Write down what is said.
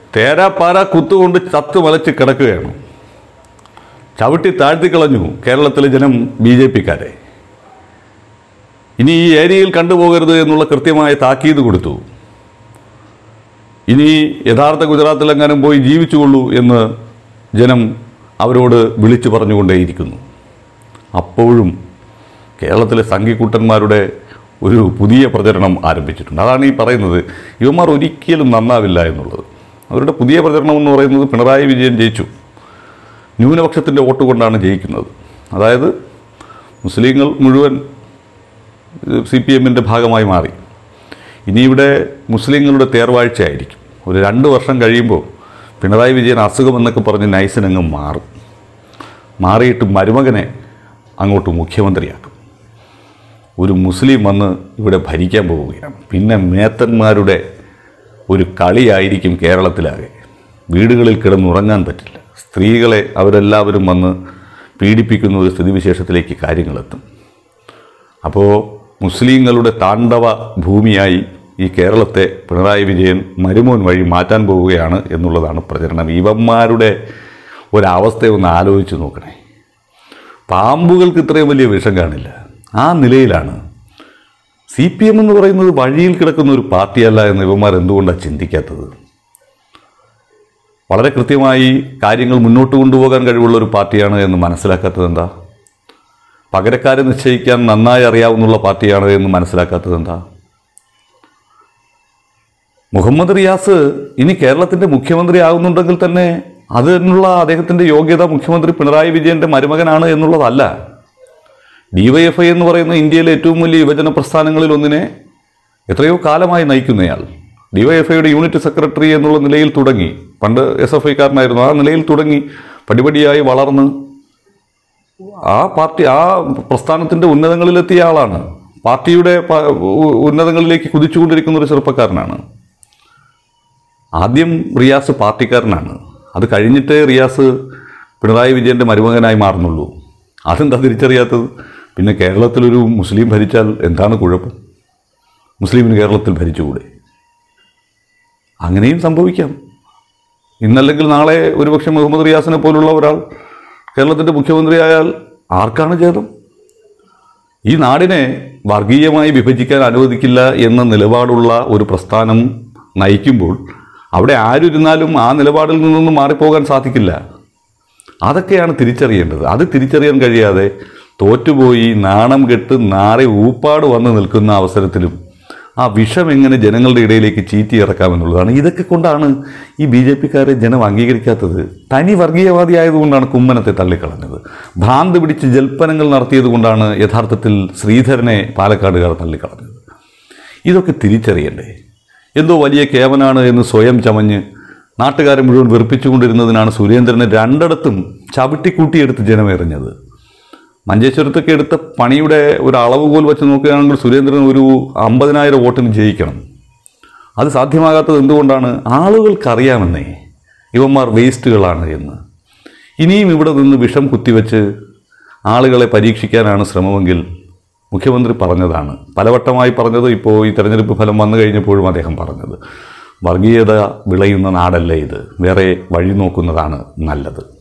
തേരാപ്പാര കുത്തുകൊണ്ട് ചത്തു മലച്ച് കിടക്കുകയാണ് ചവിട്ടി താഴ്ത്തിക്കളഞ്ഞു കേരളത്തിലെ ജനം ബി ജെ പിക്കാരെ ഇനി ഈ ഏരിയയിൽ കണ്ടുപോകരുത് എന്നുള്ള കൃത്യമായ താക്കീത് കൊടുത്തു ഇനി യഥാർത്ഥ ഗുജറാത്തിലെങ്ങാനും പോയി ജീവിച്ചുകൊള്ളൂ എന്ന് ജനം അവരോട് വിളിച്ചു പറഞ്ഞുകൊണ്ടേയിരിക്കുന്നു അപ്പോഴും കേരളത്തിലെ സംഘിക്കുട്ടന്മാരുടെ ഒരു പുതിയ പ്രചരണം ആരംഭിച്ചിട്ടുണ്ട് അതാണ് ഈ പറയുന്നത് ഇവന്മാർ ഒരിക്കലും നന്നാവില്ല എന്നുള്ളത് അവരുടെ പുതിയ പ്രചരണം എന്ന് പറയുന്നത് പിണറായി വിജയൻ ജയിച്ചു ന്യൂനപക്ഷത്തിൻ്റെ വോട്ട് കൊണ്ടാണ് ജയിക്കുന്നത് അതായത് മുസ്ലിങ്ങൾ മുഴുവൻ സി പി എമ്മിൻ്റെ ഭാഗമായി മാറി ഇനി ഇവിടെ മുസ്ലിങ്ങളുടെ തേർവാഴ്ചയായിരിക്കും ഒരു രണ്ട് വർഷം കഴിയുമ്പോൾ പിണറായി വിജയൻ അസുഖമെന്നൊക്കെ പറഞ്ഞ് നൈസിനങ്ങ് മാറും മാറിയിട്ട് മരുമകനെ അങ്ങോട്ട് മുഖ്യമന്ത്രിയാക്കും ഒരു മുസ്ലിം വന്ന് ഇവിടെ ഭരിക്കാൻ പോവുകയാണ് പിന്നെ മേത്തന്മാരുടെ ഒരു കളിയായിരിക്കും കേരളത്തിലാകെ വീടുകളിൽ കിടന്നുറങ്ങാൻ പറ്റില്ല സ്ത്രീകളെ അവരെല്ലാവരും വന്ന് പീഡിപ്പിക്കുന്ന ഒരു സ്ഥിതിവിശേഷത്തിലേക്ക് കാര്യങ്ങളെത്തും അപ്പോൾ മുസ്ലിങ്ങളുടെ താണ്ഡവ ഭൂമിയായി ഈ കേരളത്തെ പിണറായി വിജയൻ മരുമോൻ വഴി മാറ്റാൻ പോവുകയാണ് എന്നുള്ളതാണ് പ്രചരണം ഇവന്മാരുടെ ഒരവസ്ഥയൊന്ന് ആലോചിച്ച് നോക്കണേ പാമ്പുകൾക്ക് ഇത്രയും വലിയ വിഷം കാണില്ല ആ നിലയിലാണ് സി പി എം എന്ന് പറയുന്നത് വഴിയിൽ കിടക്കുന്ന ഒരു പാർട്ടിയല്ല എന്ന് ഇവന്മാർ എന്തുകൊണ്ടാണ് ചിന്തിക്കാത്തത് വളരെ കൃത്യമായി കാര്യങ്ങൾ മുന്നോട്ട് കൊണ്ടുപോകാൻ കഴിവുള്ള ഒരു പാർട്ടിയാണ് എന്ന് മനസ്സിലാക്കാത്തത് എന്താ പകരക്കാരെ നിശ്ചയിക്കാൻ നന്നായി അറിയാവുന്നുള്ള പാർട്ടിയാണ് എന്ന് മനസ്സിലാക്കാത്തത് എന്താ മുഹമ്മദ് റിയാസ് ഇനി കേരളത്തിൻ്റെ മുഖ്യമന്ത്രി ആകുന്നുണ്ടെങ്കിൽ തന്നെ അതിനുള്ള അദ്ദേഹത്തിൻ്റെ യോഗ്യത മുഖ്യമന്ത്രി പിണറായി വിജയൻ്റെ മരുമകനാണ് എന്നുള്ളതല്ല ഡിവൈഎഫ്ഐ എന്ന് പറയുന്ന ഇന്ത്യയിലെ ഏറ്റവും വലിയ യുവജന പ്രസ്ഥാനങ്ങളിൽ ഒന്നിനെ എത്രയോ കാലമായി നയിക്കുന്നയാൾ ഡിവൈഎഫ്ഐയുടെ യൂണിറ്റ് സെക്രട്ടറി എന്നുള്ള നിലയിൽ തുടങ്ങി പണ്ട് എസ് എഫ് ഐക്കാരനായിരുന്നു ആ നിലയിൽ തുടങ്ങി പടിപടിയായി വളർന്ന് ആ പാർട്ടി ആ പ്രസ്ഥാനത്തിൻ്റെ ഉന്നതങ്ങളിലെത്തിയ ആളാണ് പാർട്ടിയുടെ പ- ഉ- ഉന്നതങ്ങളിലേക്ക് കുതിച്ചുകൊണ്ടിരിക്കുന്ന ഒരു ചെറുപ്പക്കാരനാണ് ആദ്യം റിയാസ് പാർട്ടിക്കാരനാണ് അത് കഴിഞ്ഞിട്ടേ റിയാസ് പിണറായി വിജയൻ്റെ മരുമകനായി മാറുന്നുള്ളൂ അതെന്താ തിരിച്ചറിയാത്തത് പിന്നെ കേരളത്തിലൊരു മുസ്ലിം ഭരിച്ചാൽ എന്താണ് കുഴപ്പം മുസ്ലിമിന് കേരളത്തിൽ ഭരിച്ചുകൂടെ അങ്ങനെയും സംഭവിക്കാം ഇന്നല്ലെങ്കിൽ നാളെ ഒരുപക്ഷെ മുഹമ്മദ് റിയാസിനെ പോലുള്ള ഒരാൾ കേരളത്തിൻ്റെ മുഖ്യമന്ത്രിയായാൽ ആർക്കാണ് ഛേദം ഈ നാടിനെ വർഗീയമായി വിഭജിക്കാൻ അനുവദിക്കില്ല എന്ന നിലപാടുള്ള ഒരു പ്രസ്ഥാനം നയിക്കുമ്പോൾ അവിടെ ആരിരുന്നാലും ആ നിലപാടിൽ നിന്നൊന്നും മാറിപ്പോകാൻ സാധിക്കില്ല അതൊക്കെയാണ് തിരിച്ചറിയേണ്ടത് അത് തിരിച്ചറിയാൻ കഴിയാതെ തോറ്റുപോയി നാണം കെട്ട് നാറെ ഊപ്പാട് വന്ന് നിൽക്കുന്ന അവസരത്തിലും ആ വിഷം എങ്ങനെ ജനങ്ങളുടെ ഇടയിലേക്ക് ചീറ്റി ഇറക്കാമെന്നുള്ളതാണ് ഇതൊക്കെ കൊണ്ടാണ് ഈ ബി ജെ പിക്കാരെ ജനം അംഗീകരിക്കാത്തത് തനി വർഗീയവാദി ആയതുകൊണ്ടാണ് കുമ്മനത്തെ തള്ളിക്കളഞ്ഞത് ഭ്രാന്ത് പിടിച്ച് ജൽപ്പനങ്ങൾ നടത്തിയത് കൊണ്ടാണ് യഥാർത്ഥത്തിൽ ശ്രീധരനെ പാലക്കാടുകാർ തള്ളിക്കളഞ്ഞത് ഇതൊക്കെ തിരിച്ചറിയണ്ടേ എന്തോ വലിയ കേവനാണ് എന്ന് സ്വയം ചമഞ്ഞ് നാട്ടുകാരെ മുഴുവൻ വെറുപ്പിച്ചുകൊണ്ടിരുന്നതിനാണ് സുരേന്ദ്രനെ രണ്ടിടത്തും ചവിട്ടിക്കൂട്ടിയെടുത്ത് ജനമെറിഞ്ഞത് മഞ്ചേശ്വരത്തൊക്കെ എടുത്ത പണിയുടെ ഒരു അളവുകോൽ വെച്ച് നോക്കുകയാണെങ്കിൽ സുരേന്ദ്രൻ ഒരു അമ്പതിനായിരം വോട്ടിന് ജയിക്കണം അത് സാധ്യമാകാത്തത് എന്തുകൊണ്ടാണ് ആളുകൾക്കറിയാമെന്നേ ഇവന്മാർ വേസ്റ്റുകളാണ് എന്ന് ഇനിയും ഇവിടെ നിന്ന് വിഷം കുത്തിവെച്ച് ആളുകളെ പരീക്ഷിക്കാനാണ് ശ്രമമെങ്കിൽ മുഖ്യമന്ത്രി പറഞ്ഞതാണ് പലവട്ടമായി പറഞ്ഞത് ഇപ്പോൾ ഈ തെരഞ്ഞെടുപ്പ് ഫലം വന്നു കഴിഞ്ഞപ്പോഴും അദ്ദേഹം പറഞ്ഞത് വർഗീയത വിളയുന്ന നാടല്ലേ ഇത് വേറെ വഴി നോക്കുന്നതാണ് നല്ലത്